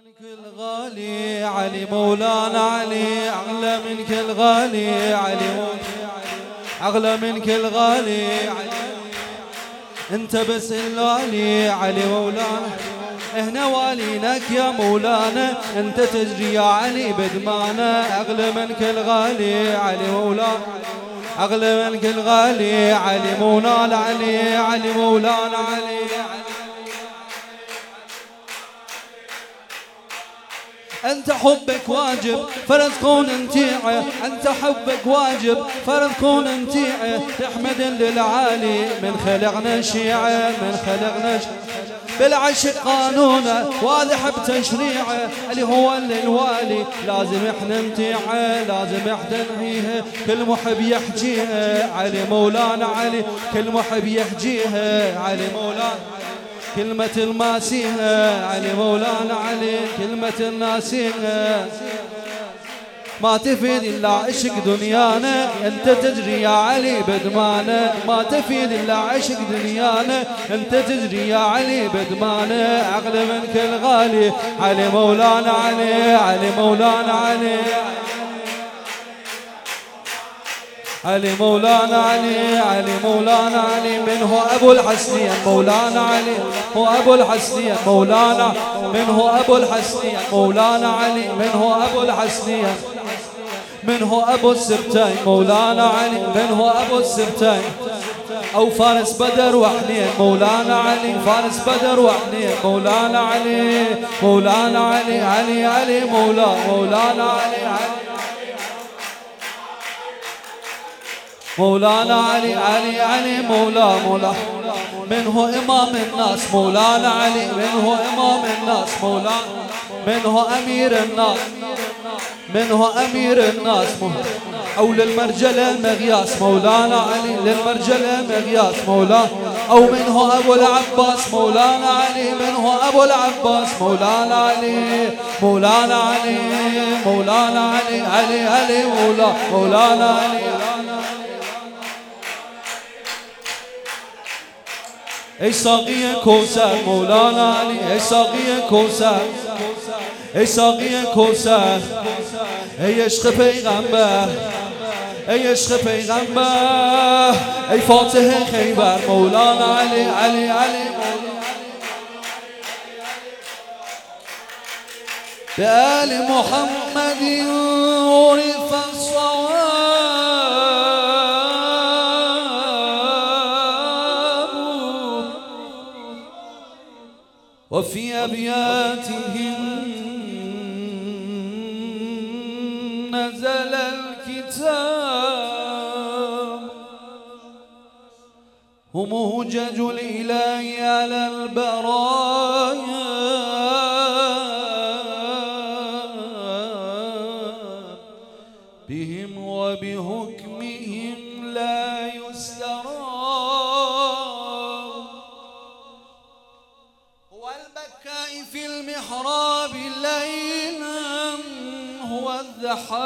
منك الغالي علي مولانا علي أغلى منك الغالي علي أغلى منك الغالي علي انت بس الوالي علي مولانا هنا والينك يا مولانا انت تجري يا علي بدمانا اغلى منك الغالي علي مولانا اغلى منك الغالي علي مولانا علي علي مولانا علي, علي أنت حبك واجب فرض كون انتيعه أنت حبك واجب فرض كون انتيعه تحمد للعالي من خلقنا شيعة من خلقنا بالعشق قانونه واضح بتشريعه اللي هو الوالي لازم احنا نمتيعه لازم احنا نحيها كل محب يحجيها علي مولانا علي كل محب يحجيها علي مولانا كلمة الماسيها علي مولانا علي كلمة الناسيها ما تفيد إلا عشق دنيانا أنت تجري يا علي بدمانة ما تفيد إلا عشق دنيانا أنت تجري يا علي بدمانة أغلى منك الغالي علي مولانا علي علي مولانا علي علي مولانا علي علي مولانا علي من هو أبو الحسنية مولانا علي هو أبو الحسنية مولانا من هو أبو الحسنية مولانا علي من هو أبو الحسنية من هو أبو السبتين مولانا علي من هو أبو السبتين أو فارس بدر وحنين مولانا علي فارس بدر وحنين مولانا علي مولانا علي علي علي مولا مولانا علي علي مولانا علي علي علي مولا مولا من هو إمام الناس مولانا علي من هو إمام الناس مولانا من هو أمير الناس من هو أمير الناس أو للمرجلة مغياس مولانا علي للمرجلة مغياس مولانا أو من هو أبو العباس مولانا علي من هو أبو العباس مولانا علي مولانا علي مولانا علي علي علي مولا مولانا علي ای ساقی کوسر مولانا علی ای ساقی کوسر ای ساقی کوسر ای عشق پیغمبر ای عشق پیغمبر ای فاتح خیبر مولانا علی علی علی به آل محمد عرف وفي أبياتهم نزل الكتاب هم هجج الإله على البرايا بهم وبحكمهم لا يستراب البكاء في المحراب ليلا هو الضحاك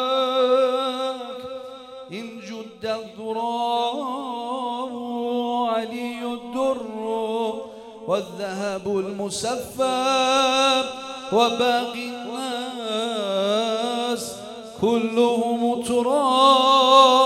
إن جد الذراب علي الدر والذهب المسفى وباقي الناس كلهم تراب